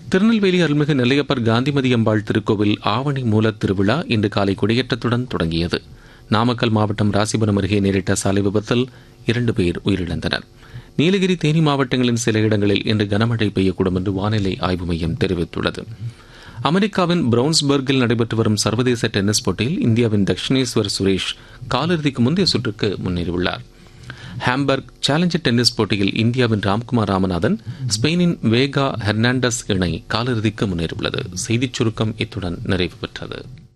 திருநெல்வேலி அருள்மிகு நெல்லையப்பர் காந்திமதி அம்பாள் திருக்கோவில் ஆவணி மூலத் திருவிழா இன்று காலை கொடியேற்றத்துடன் தொடங்கியது நாமக்கல் மாவட்டம் ராசிபுரம் அருகே நேரிட்ட சாலை விபத்தில் இரண்டு பேர் உயிரிழந்தனர் நீலகிரி தேனி மாவட்டங்களின் சில இடங்களில் இன்று கனமழை பெய்யக்கூடும் என்று வானிலை ஆய்வு மையம் தெரிவித்துள்ளது அமெரிக்காவின் பிரவுன்ஸ்பர்கில் நடைபெற்று வரும் சர்வதேச டென்னிஸ் போட்டியில் இந்தியாவின் தக்ஷிணேஸ்வர் சுரேஷ் காலிறுதிக்கு முந்தைய சுற்றுக்கு முன்னேறியுள்ளார் ஹாம்பர்க் சேலஞ்சர் டென்னிஸ் போட்டியில் இந்தியாவின் ராம்குமார் ராமநாதன் ஸ்பெயினின் வேகா ஹெர்னாண்டஸ் இணை காலிறுதிக்கு முன்னேறியுள்ளது செய்திச் சுருக்கம் இத்துடன் நிறைவு பெற்றது